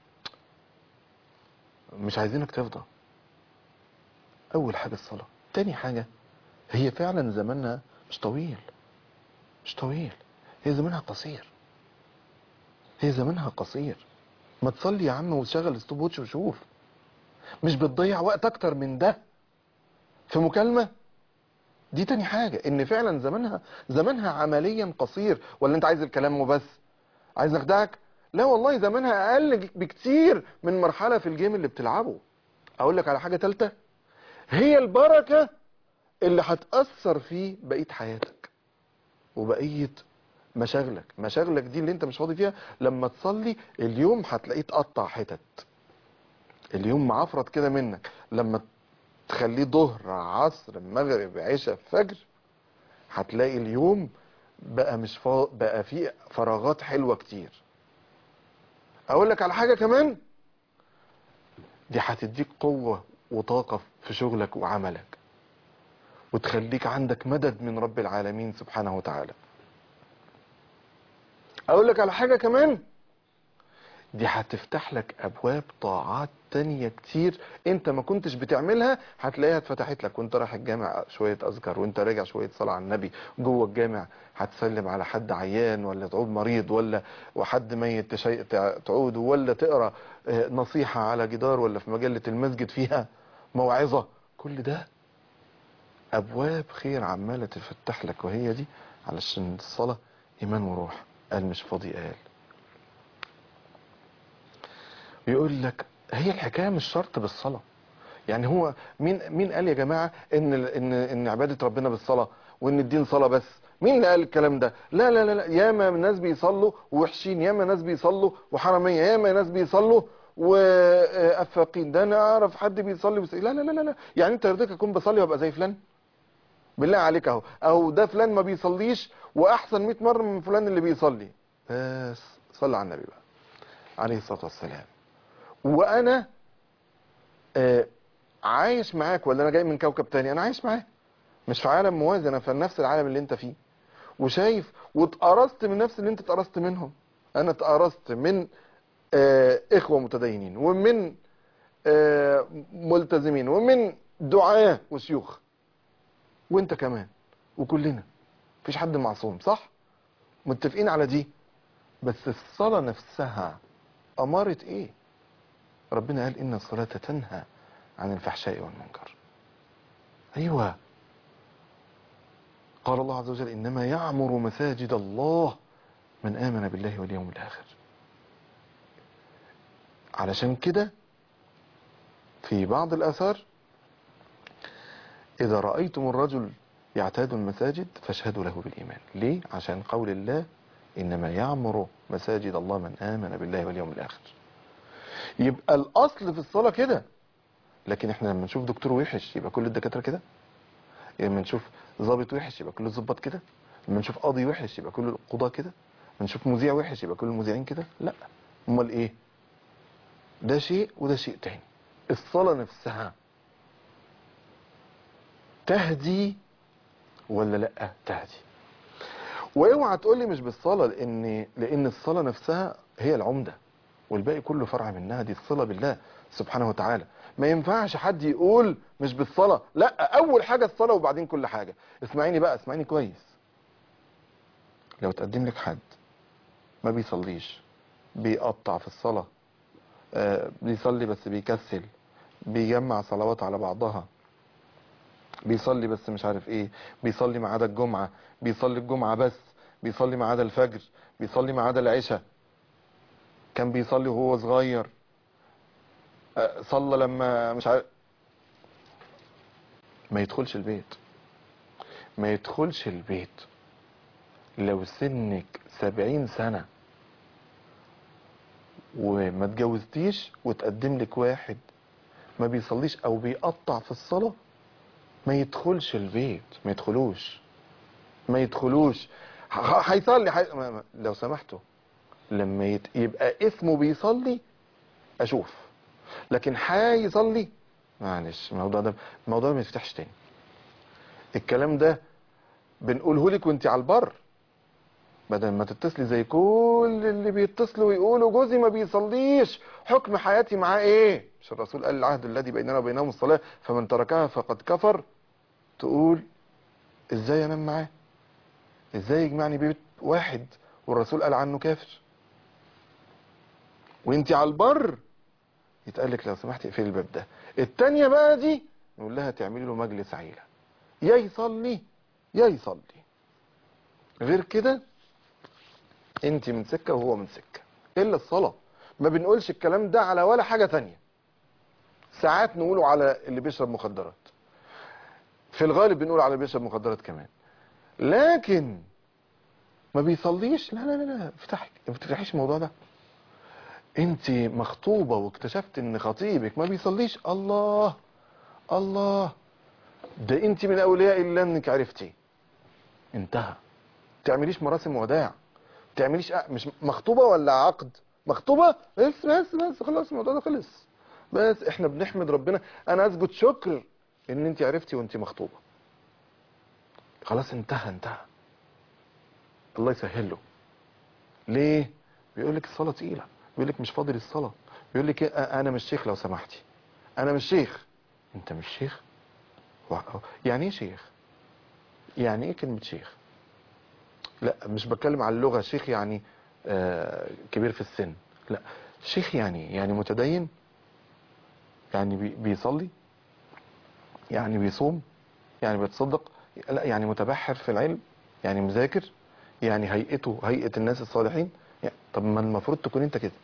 مش عايزينك تفضى أول حاجة الصلاة تاني حاجة هي فعلا زمانها مش طويل مش طويل هي زمانها قصير هي زمانها قصير ما تصلي يا عم وتشغل ستوب ووتش وشوف مش بتضيع وقت اكتر من ده في مكالمة دي تاني حاجة ان فعلا زمانها زمانها عمليا قصير ولا انت عايز الكلام وبس عايز اخدعك لا والله زمانها اقل بكتير من مرحلة في الجيم اللي بتلعبه اقول لك على حاجة تالتة هي البركة اللي هتأثر في بقية حياتك وبقية مشاغلك مشاغلك دي اللي انت مش فاضي فيها لما تصلي اليوم هتلاقيه اتقطع حتت اليوم معفرط كده منك لما تخليه ظهر عصر مغرب عشاء فجر هتلاقي اليوم بقى مش فا... بقى فيه فراغات حلوة كتير اقول لك على حاجة كمان دي هتديك قوة وطاقة في شغلك وعملك وتخليك عندك مدد من رب العالمين سبحانه وتعالى اقول لك على حاجة كمان دي هتفتح لك ابواب طاعات تانية كتير انت ما كنتش بتعملها هتلاقيها اتفتحت لك وانت رايح الجامع شوية اذكر وانت راجع شوية صلاة على النبي جوه الجامع هتسلم على حد عيان ولا تعود مريض ولا وحد ميت تشي... تعود ولا تقرا اه، نصيحة على جدار ولا في مجلة المسجد فيها موعظة كل ده ابواب خير عمالة تفتح لك وهي دي علشان الصلاة ايمان وروح قال مش فاضي قال يقول لك هي الحكايه مش شرط بالصلاه يعني هو مين مين قال يا جماعه ان ال- ان ان عباده ربنا بالصلاه وان الدين صلاه بس مين اللي قال الكلام ده لا لا لا, لا. ياما ناس بيصلوا ووحشين ياما ناس بيصلوا وحراميه ياما ناس بيصلوا وافاقين ده انا اعرف حد بيصلي وس... لا لا لا لا لا يعني انت يرضيك اكون بصلي وابقى زي فلان بالله عليك اهو اهو ده فلان ما بيصليش واحسن 100 مره من فلان اللي بيصلي بس صلى على النبي بقى عليه الصلاه والسلام وانا آه عايش معاك ولا انا جاي من كوكب تاني انا عايش معاك مش في عالم موازي انا في نفس العالم اللي انت فيه وشايف واتقرصت من نفس اللي انت اتقرصت منهم انا اتقرصت من آه اخوة متدينين ومن آه ملتزمين ومن دعاة وشيوخ وانت كمان وكلنا مفيش حد معصوم صح متفقين على دي بس الصلاة نفسها أمارة ايه ربنا قال إن الصلاة تنهى عن الفحشاء والمنكر أيوة قال الله عز وجل إنما يعمر مساجد الله من آمن بالله واليوم الآخر علشان كده في بعض الآثار إذا رأيتم الرجل يعتاد المساجد فاشهدوا له بالإيمان ليه؟ عشان قول الله إنما يعمر مساجد الله من آمن بالله واليوم الآخر يبقى الاصل في الصلاة كده لكن احنا لما نشوف دكتور وحش يبقى كل الدكاترة كده لما نشوف ضابط وحش يبقى كل الضباط كده لما نشوف قاضي وحش يبقى كل القضاة كده لما نشوف مذيع وحش يبقى كل المذيعين كده لا امال ايه ده شيء وده شيء تاني الصلاة نفسها تهدي ولا لا تهدي واوعى تقول لي مش بالصلاة لان لان الصلاة نفسها هي العمدة والباقي كله فرع منها دي الصلة بالله سبحانه وتعالى ما ينفعش حد يقول مش بالصلاة لا اول حاجة الصلاة وبعدين كل حاجة اسمعيني بقى اسمعيني كويس لو تقدم لك حد ما بيصليش بيقطع في الصلاة آه بيصلي بس بيكسل بيجمع صلوات على بعضها بيصلي بس مش عارف ايه بيصلي ما عدا الجمعة بيصلي الجمعة بس بيصلي ما عدا الفجر بيصلي ما عدا العشاء كان بيصلي وهو صغير آه، صلى لما مش عارف ما يدخلش البيت ما يدخلش البيت لو سنك سبعين سنة وما اتجوزتيش وتقدم لك واحد ما بيصليش او بيقطع في الصلاة ما يدخلش البيت ما يدخلوش ما يدخلوش ه- هيصلي حي... ما- ما- لو سمحتوا لما يت... يبقى اسمه بيصلي اشوف لكن هيصلي معلش الموضوع ده الموضوع ده ما يفتحش تاني الكلام ده بنقوله لك وانت على البر بدل ما تتصلي زي كل اللي بيتصلوا ويقولوا جوزي ما بيصليش حكم حياتي معاه ايه مش الرسول قال العهد الذي بيننا وبينهم الصلاة فمن تركها فقد كفر تقول ازاي انام معاه ازاي يجمعني بيت واحد والرسول قال عنه كافر وانت على البر يتقال لك لو سمحت اقفلي الباب ده التانية بقى دي نقول لها تعملي له مجلس عيلة يا يصلي يا يصلي غير كده انت من سكة وهو من سكة الا الصلاة ما بنقولش الكلام ده على ولا حاجة تانية ساعات نقوله على اللي بيشرب مخدرات في الغالب بنقول على اللي بيشرب مخدرات كمان لكن ما بيصليش لا لا لا لا افتحي ما تفتحيش الموضوع ده انت مخطوبة واكتشفت ان خطيبك ما بيصليش الله الله ده انت من اولياء الله انك عرفتي انتهى تعمليش مراسم وداع تعمليش أ... مش مخطوبة ولا عقد مخطوبة بس بس بس خلاص الموضوع ده خلص بس احنا بنحمد ربنا انا اسجد شكر ان انت عرفتي وانت مخطوبة خلاص انتهى انتهى الله يسهل له ليه بيقول لك الصلاة تقيلة بيقول لك مش فاضل الصلاة بيقول لك إيه؟ انا مش شيخ لو سمحتي انا مش شيخ انت مش شيخ و- يعني ايه شيخ يعني ايه كلمة شيخ لا مش بتكلم على اللغة شيخ يعني آه كبير في السن لا شيخ يعني يعني متدين يعني بي- بيصلي يعني بيصوم يعني بيتصدق لا يعني متبحر في العلم يعني مذاكر يعني هيئته هيئة الناس الصالحين يعني طب ما المفروض تكون انت كده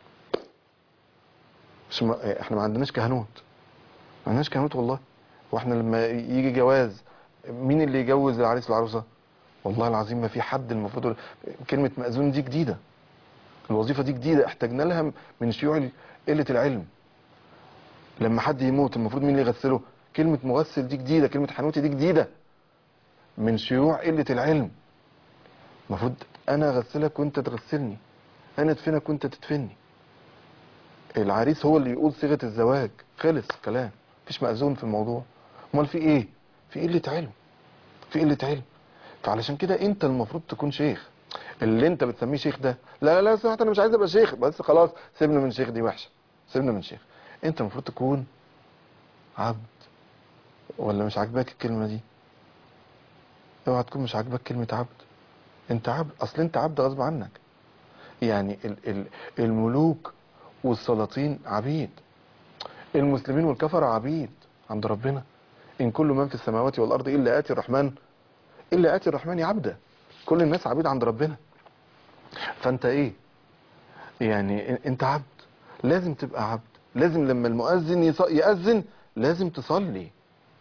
مش ما احنا ما عندناش كهنوت ما عندناش كهنوت والله واحنا لما يجي جواز مين اللي يجوز العريس والعروسه والله العظيم ما في حد المفروض يقول- كلمه مأذون دي جديده الوظيفه دي جديده احتاجنا لها من شيوع قله العلم لما حد يموت المفروض مين اللي يغسله كلمه مغسل دي جديده كلمه حنوتي دي جديده من شيوع قله العلم المفروض انا اغسلك وانت تغسلني انا ادفنك وانت تدفني العريس هو اللي يقول صيغه الزواج خلص كلام مفيش مأذون في الموضوع امال في ايه في قله علم في قله علم فعلشان كده انت المفروض تكون شيخ اللي انت بتسميه شيخ ده لا لا لا سمعت انا مش عايز ابقى شيخ بس خلاص سيبنا من شيخ دي وحشه سيبنا من شيخ انت المفروض تكون عبد ولا مش عاجباك الكلمه دي اوعى تكون مش عاجباك كلمه عبد انت عبد اصل انت عبد غصب عنك يعني ال ال الملوك والسلاطين عبيد المسلمين والكفرة عبيد عند ربنا إن كل من في السماوات والأرض إلا آتي الرحمن إلا آتي الرحمن عبدا كل الناس عبيد عند ربنا فأنت إيه يعني إن- أنت عبد لازم تبقى عبد لازم لما المؤذن يص- يأذن لازم تصلي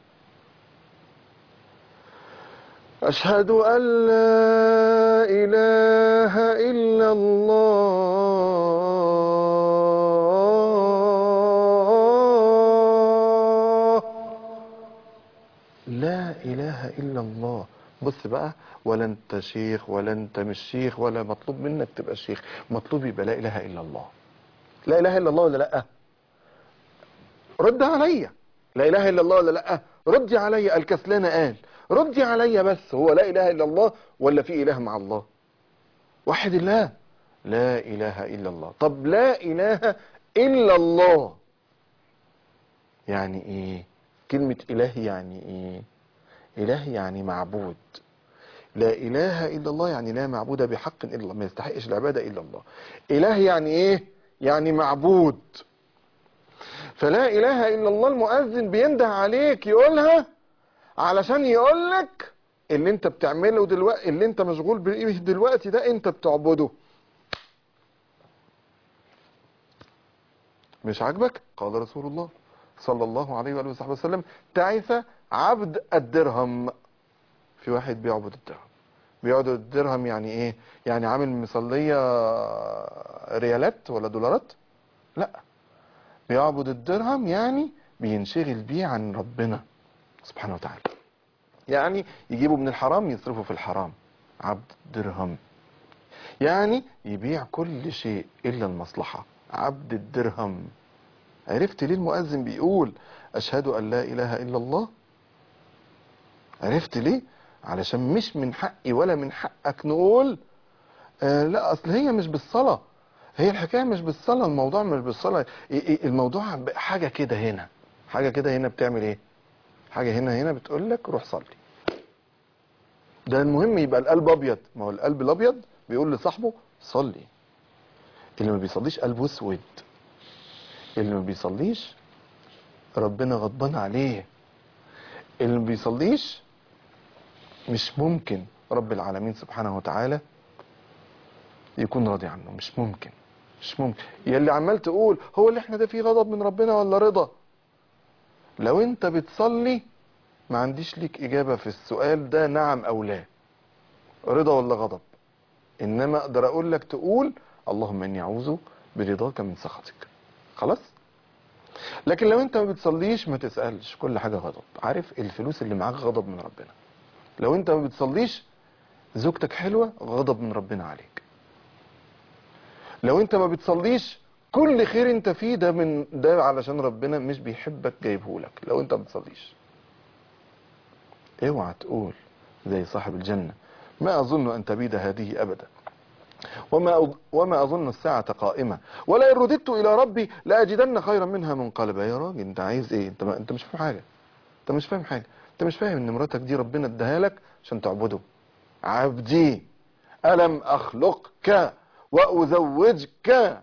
أشهد أن لا إله إلا الله لا إله إلا الله بص بقى ولا أنت شيخ ولا أنت مش شيخ ولا مطلوب منك تبقى شيخ مطلوب يبقى لا إله إلا الله لا إله إلا الله ولا لأ رد عليا لا إله إلا الله ولا لأ ردي عليا الكسلان قال ردي عليا بس هو لا إله إلا الله ولا في إله مع الله وحد الله لا إله إلا الله طب لا إله إلا الله يعني إيه كلمة إله يعني إيه إله يعني معبود لا إله إلا الله يعني لا معبود بحق إلا الله ما يستحقش العبادة إلا الله إله يعني إيه يعني معبود فلا إله إلا الله المؤذن بينده عليك يقولها علشان يقولك اللي انت بتعمله دلوقتي اللي انت مشغول بيه دلوقتي ده انت بتعبده مش عاجبك قال رسول الله صلى الله عليه وآله وصحبه وسلم تعس عبد الدرهم في واحد بيعبد الدرهم بيعبد الدرهم يعني ايه يعني عامل مصلية ريالات ولا دولارات لا بيعبد الدرهم يعني بينشغل بيه عن ربنا سبحانه وتعالى يعني يجيبوا من الحرام يصرفوا في الحرام عبد درهم يعني يبيع كل شيء إلا المصلحة عبد الدرهم عرفت ليه المؤذن بيقول أشهد أن لا إله إلا الله عرفت ليه علشان مش من حقي ولا من حقك نقول آه لا أصل هي مش بالصلاة هي الحكاية مش بالصلاة الموضوع مش بالصلاة إيه- إيه الموضوع ب- حاجة كده هنا حاجة كده هنا بتعمل ايه حاجة هنا هنا بتقول لك روح صلي ده المهم يبقى القلب ابيض ما هو القلب الابيض بيقول لصاحبه صلي اللي ما بيصليش قلبه اسود اللي ما بيصليش ربنا غضبان عليه اللي ما بيصليش مش ممكن رب العالمين سبحانه وتعالى يكون راضي عنه مش ممكن مش ممكن يلي عمال تقول هو اللي احنا ده فيه غضب من ربنا ولا رضا لو انت بتصلي ما عنديش ليك اجابة في السؤال ده نعم او لا رضا ولا غضب انما اقدر اقول لك تقول اللهم اني اعوذ برضاك من سخطك خلاص لكن لو انت ما بتصليش ما تسألش كل حاجة غضب عارف الفلوس اللي معاك غضب من ربنا لو انت ما بتصليش زوجتك حلوة غضب من ربنا عليك لو انت ما بتصليش كل خير انت فيه ده من ده علشان ربنا مش بيحبك جايبهولك لو انت ما بتصليش اوعى تقول زي صاحب الجنة ما اظن ان تبيد هذه ابدا وما أظ- وما اظن الساعة قائمة ولا ان رددت الى ربي لاجدن خيرا منها منقلبا يا راجل انت عايز ايه انت ما انت مش فاهم حاجة انت مش فاهم حاجة انت مش فاهم ان مراتك دي ربنا اداها لك عشان تعبده عبدي ألم أخلقك وأزوجك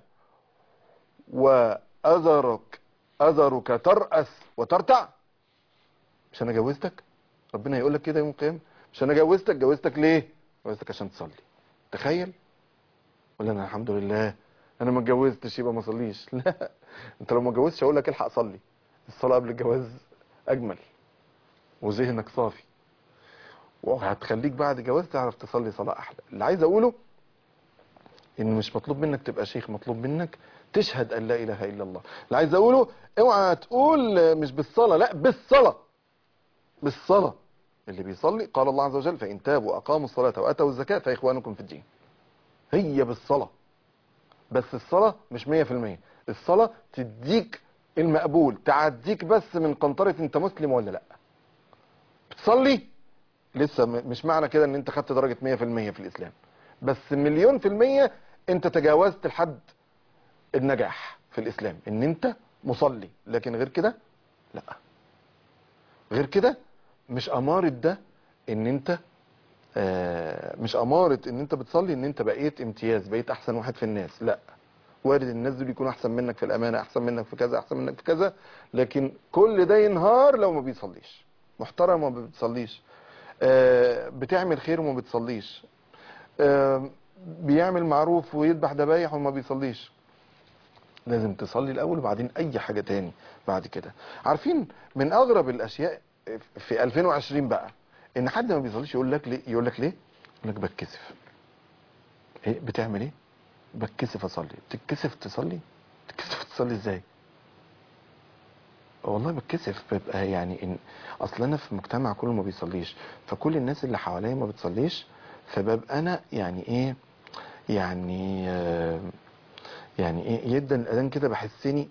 وأذرك أذرك ترأس وترتع مش أنا جوزتك ربنا يقول لك كده يوم القيامة مش أنا جوزتك جوزتك ليه جوزتك عشان تصلي تخيل ولا أنا الحمد لله أنا ما اتجوزتش يبقى ما صليش لا أنت لو ما اتجوزتش أقول لك الحق صلي الصلاة قبل الجواز أجمل وذهنك صافي وهتخليك بعد جواز تعرف تصلي صلاة أحلى اللي عايز أقوله إن مش مطلوب منك تبقى شيخ مطلوب منك تشهد أن لا إله إلا الله اللي عايز أقوله اوعى تقول مش بالصلاة لا بالصلاة بالصلاة اللي بيصلي قال الله عز وجل فإن تابوا وأقاموا الصلاة وأتوا الزكاة فإخوانكم في الدين هي بالصلاة بس الصلاة مش مية في المية الصلاة تديك المقبول تعديك بس من قنطرة انت مسلم ولا لا بتصلي لسه م- مش معنى كده ان انت خدت درجة 100% في الاسلام بس مليون في المية انت تجاوزت لحد النجاح في الاسلام ان انت مصلي لكن غير كده لا غير كده مش امارة ده ان انت آه، مش امارة ان انت بتصلي ان انت بقيت امتياز بقيت احسن واحد في الناس لا وارد الناس دول يكونوا احسن منك في الامانة احسن منك في كذا احسن منك في كذا لكن كل ده ينهار لو ما بيصليش محترم وما بتصليش آه، بتعمل خير وما بتصليش آه، بيعمل معروف ويذبح ذبايح وما بيصليش لازم تصلي الاول وبعدين اي حاجة تاني بعد كده عارفين من اغرب الاشياء في 2020 بقى ان حد ما بيصليش يقول لك ليه يقول لك ليه يقول لك بتكسف ايه بتعمل ايه بتكسف اصلي تتكسف تصلي تتكسف تصلي ازاي والله بتكسف ببقى يعني إن اصل انا في مجتمع كله ما بيصليش فكل الناس اللي حواليا ما بتصليش فببقى انا يعني ايه يعني آه، يعني ايه يدا الاذان كده بحسني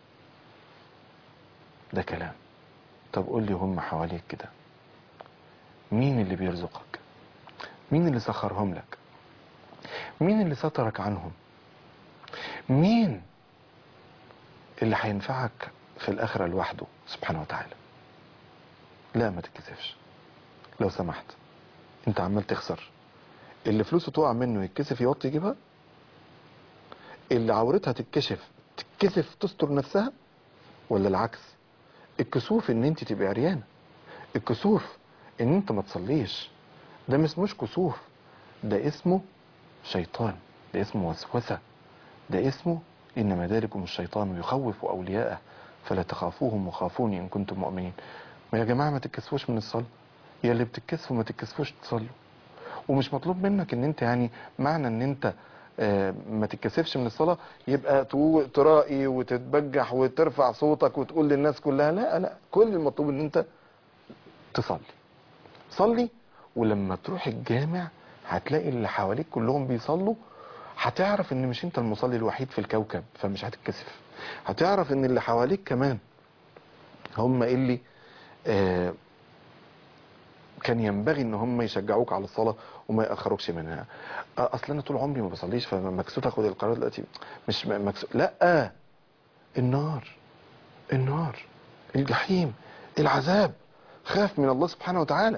ده كلام طب قول لي هم حواليك كده مين اللي بيرزقك مين اللي سخرهم لك مين اللي سترك عنهم مين اللي هينفعك في الآخرة لوحده سبحانه وتعالى لا ما تتكسفش لو سمحت انت عمال تخسر اللي فلوسه تقع منه يتكسف يوطي يجيبها اللي عورتها تتكشف تتكسف تستر نفسها ولا العكس الكسوف ان انت تبقى عريانه الكسوف ان انت ما تصليش ده ما اسموش كسوف ده اسمه شيطان ده اسمه وسوسة ده اسمه إنما ذلكم الشيطان يخوف أولياءه فلا تخافوهم وخافوني إن كنتم مؤمنين ما يا جماعة ما تتكسفوش من الصلاة يا اللي بتتكسفوا ما تتكسفوش تصلوا ومش مطلوب منك ان انت يعني معنى ان انت آه، ما تتكسفش من الصلاة يبقى تو- ترائي وتتبجح وترفع صوتك وتقول للناس كلها لا لا كل المطلوب ان انت تصلي صلي ولما تروح الجامع هتلاقي اللي حواليك كلهم بيصلوا هتعرف ان مش انت المصلي الوحيد في الكوكب فمش هتتكسف هتعرف ان اللي حواليك كمان هم اللي آه كان ينبغي ان هم يشجعوك على الصلاة وما يأخروكش منها آه، اصل انا طول عمري ما بصليش فمكسوت اخد القرار دلوقتي مش م- مكسوت لا النار النار الجحيم العذاب خاف من الله سبحانه وتعالى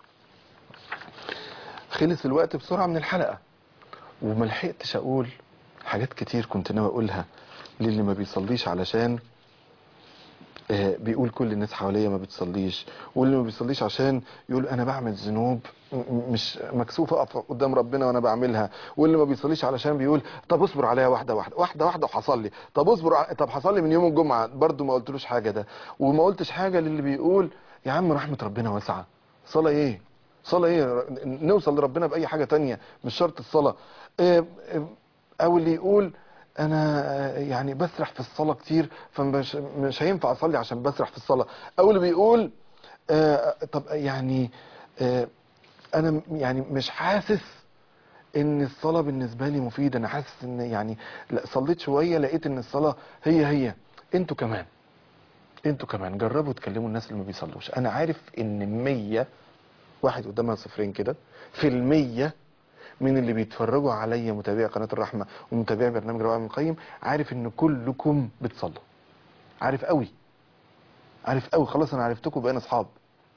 خلص الوقت بسرعة من الحلقة وما لحقتش اقول حاجات كتير كنت ناوي اقولها للي ما بيصليش علشان آه، بيقول كل الناس حواليا ما بتصليش واللي ما بيصليش عشان يقول انا بعمل ذنوب م- م- مش مكسوف اقف قدام ربنا وانا بعملها واللي ما بيصليش علشان بيقول طب اصبر عليها واحده واحده واحده واحده وحصل لي طب اصبر ع- طب حصل لي من يوم الجمعه برضو ما قلتلوش حاجه ده وما قلتش حاجه للي بيقول يا عم رحمه ربنا واسعه صلاه ايه صلاه ايه نوصل لربنا باي حاجه تانية مش شرط الصلاه آه، آه، او اللي يقول انا آه، يعني بسرح في الصلاه كتير فمش مش هينفع اصلي عشان بسرح في الصلاه او اللي بيقول آه، طب يعني آه، انا م- يعني مش حاسس ان الصلاه بالنسبه لي مفيده انا حاسس ان يعني لا صليت شويه لقيت ان الصلاه هي هي انتوا كمان انتوا كمان جربوا تكلموا الناس اللي ما بيصلوش انا عارف ان 100 واحد قدامها صفرين كده في المية من اللي بيتفرجوا عليا متابعي قناة الرحمة ومتابعي برنامج روائع من القيم عارف ان كلكم بتصلوا عارف قوي عارف قوي خلاص انا عرفتكم بقينا اصحاب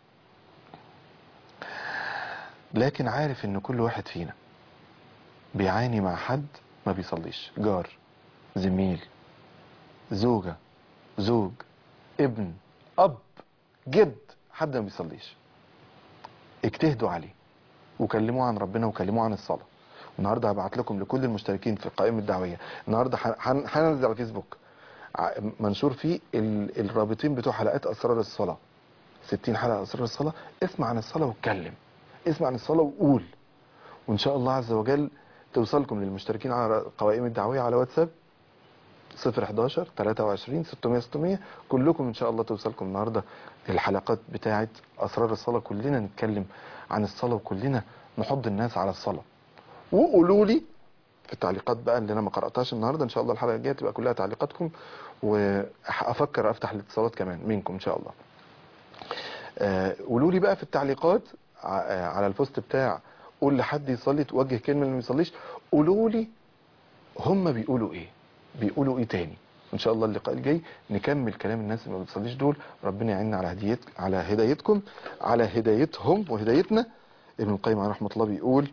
لكن عارف ان كل واحد فينا بيعاني مع حد ما بيصليش جار زميل زوجة زوج ابن اب جد حد ما بيصليش اجتهدوا عليه وكلموه عن ربنا وكلموه عن الصلاة النهارده هبعت لكم لكل المشتركين في القائمة الدعوية النهارده هن- هن- هننزل على الفيسبوك ع- منشور فيه ال- الرابطين بتوع حلقات اسرار الصلاة 60 حلقة اسرار الصلاة اسمع عن الصلاة واتكلم اسمع عن الصلاة وقول وان شاء الله عز وجل توصلكم للمشتركين على قوائم الدعوية على واتساب 011 23 600 600 كلكم ان شاء الله توصلكم النهارده الحلقات بتاعه اسرار الصلاه كلنا نتكلم عن الصلاه وكلنا نحض الناس على الصلاه وقولوا لي في التعليقات بقى اللي انا ما قراتهاش النهارده ان شاء الله الحلقه الجايه تبقى كلها تعليقاتكم وافكر افتح الاتصالات كمان منكم ان شاء الله آه، قولوا لي بقى في التعليقات ع- آه، على البوست بتاع قول لحد يصلي توجه كلمه اللي ما يصليش قولوا لي هم بيقولوا ايه بيقولوا ايه تاني ان شاء الله اللقاء الجاي نكمل كلام الناس اللي ما بتصليش دول ربنا يعيننا على هديت على هدايتكم على هدايتهم وهدايتنا ابن القيم عليه رحمه الله بيقول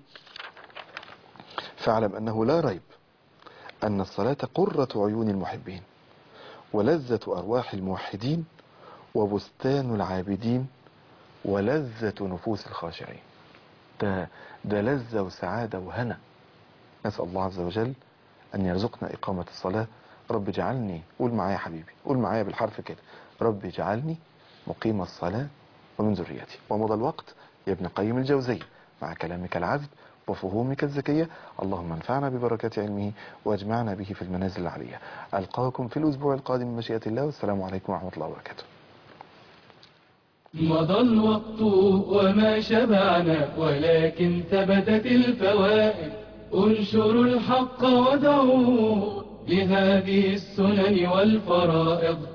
فاعلم انه لا ريب ان الصلاه قره عيون المحبين ولذه ارواح الموحدين وبستان العابدين ولذه نفوس الخاشعين ده ده لذه وسعاده وهنا نسال الله عز وجل أن يرزقنا إقامة الصلاة رب اجعلني قول معايا يا حبيبي قول معايا بالحرف كده رب اجعلني مقيم الصلاة ومن ذريتي ومضى الوقت يا ابن قيم الجوزية مع كلامك العذب وفهومك الذكية اللهم انفعنا ببركات علمه واجمعنا به في المنازل العلية ألقاكم في الأسبوع القادم من مشيئة الله والسلام عليكم ورحمة الله وبركاته مضى الوقت وما شبعنا ولكن ثبتت الفوائد انشروا الحق ودعوا لهذه السنن والفرائض